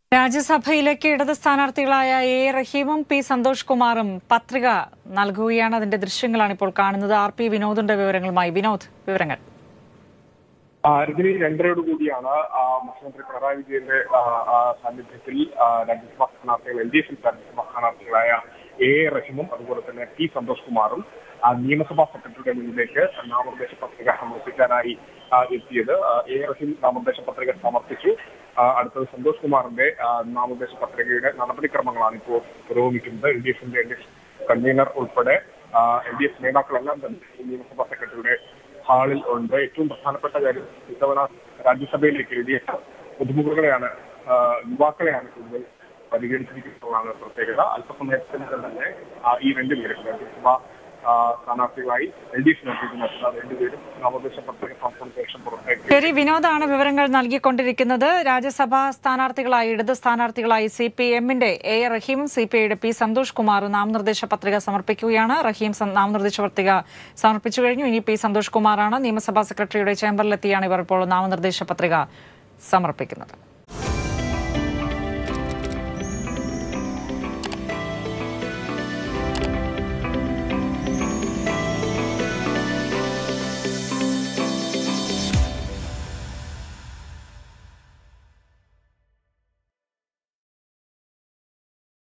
രാജ്യസഭയിലേക്ക് ഇടത് സ്ഥാനാർത്ഥികളായ എ റഹീമും പി സന്തോഷ് കുമാറും പത്രിക നൽകുകയാണ് അതിന്റെ ദൃശ്യങ്ങളാണ് ഇപ്പോൾ കാണുന്നത് ആർ പി വിനോദിന്റെ വിവരങ്ങളുമായി വിനോദ് വിവരങ്ങൾ ആ, രജനി രണ്ടരയോട് കൂടിയാണ് ആ, മുഖ്യമന്ത്രി പിണറായി വിജയന്റെ ആ, ആ, സാന്നിധ്യത്തിൽ ആ, രാജ്യസഭാ സ്ഥാനാർത്ഥികൾ എൽ ഡി എഫിൽ രാജ്യസഭാ സ്ഥാനാർത്ഥികളായ എ എ റഹീമും അതുപോലെ തന്നെ പി സന്തോഷ് കുമാറും ആ, നിയമസഭാ സെക്രട്ടറിയുടെ മുന്നിലേക്ക് നാമനിർദ്ദേശ പത്രിക സമർപ്പിക്കാനായി ആ, എത്തിയത് ആ, എ എ റഹീം നാമനിർദ്ദേശ പത്രിക സമർപ്പിച്ചു ആ, അടുത്തത് സന്തോഷ് കുമാറിന്റെ ആ, നാമനിർദ്ദേശ പത്രികയുടെ നടപടിക്രമങ്ങളാണ് ഇപ്പോൾ പുരോഗമിക്കുന്നത് എൽ ഡി എഫിന്റെ എൽ ഡി എഫ് കൺവീനർ ഉൾപ്പെടെ എൽ ഡി എഫ് നേതാക്കളെല്ലാം തന്നെ ഈ നിയമസഭാ സെക്രട്ടറിയുടെ ഹാളിൽ ഉണ്ട് ഏറ്റവും പ്രധാനപ്പെട്ട കാര്യം ഇത്തവണ രാജ്യസഭയിലേക്ക് എൽ ഡി എഫ് പുതുമുഖങ്ങളെയാണ് ആ, യുവാക്കളെയാണ് കൂടുതൽ പരിഗണിച്ചിരിക്കുന്നതാണ് പ്രത്യേകത അല്പസമയത്തിന് തന്നെ ആ, ഈ രണ്ടുപേരും രാജ്യസഭ ആ, സ്ഥാനാർത്ഥികളായി എൽ ഡി എഫ് നിർത്തിക്കുന്ന രണ്ടുപേരും നാമനിർദ്ദേശ പത്രിക സമർപ്പണ ശേഷം പുറത്തേക്ക് ശരി വിനോദാണ് വിവരങ്ങൾ നൽകിക്കൊണ്ടിരിക്കുന്നത് രാജ്യസഭാ സ്ഥാനാർത്ഥികളായി ഇടത് സ്ഥാനാർത്ഥികളായി സി പി എമ്മിന്റെ എ റഹീമും സി പി ഐയുടെ പി സന്തോഷ് കുമാറും നാമനിർദ്ദേശ പത്രിക സമർപ്പിക്കുകയാണ് റഹീം സം- നാമനിർദ്ദേശ പത്രിക സമർപ്പിച്ചു കഴിഞ്ഞു ഇനി പി സന്തോഷ് കുമാറാണ് നിയമസഭാ സെക്രട്ടറിയുടെ ചേംബറിലെത്തിയാണ് ഇവർ ഇപ്പോൾ നാമനിർദ്ദേശ പത്രിക സമർപ്പിക്കുന്നത്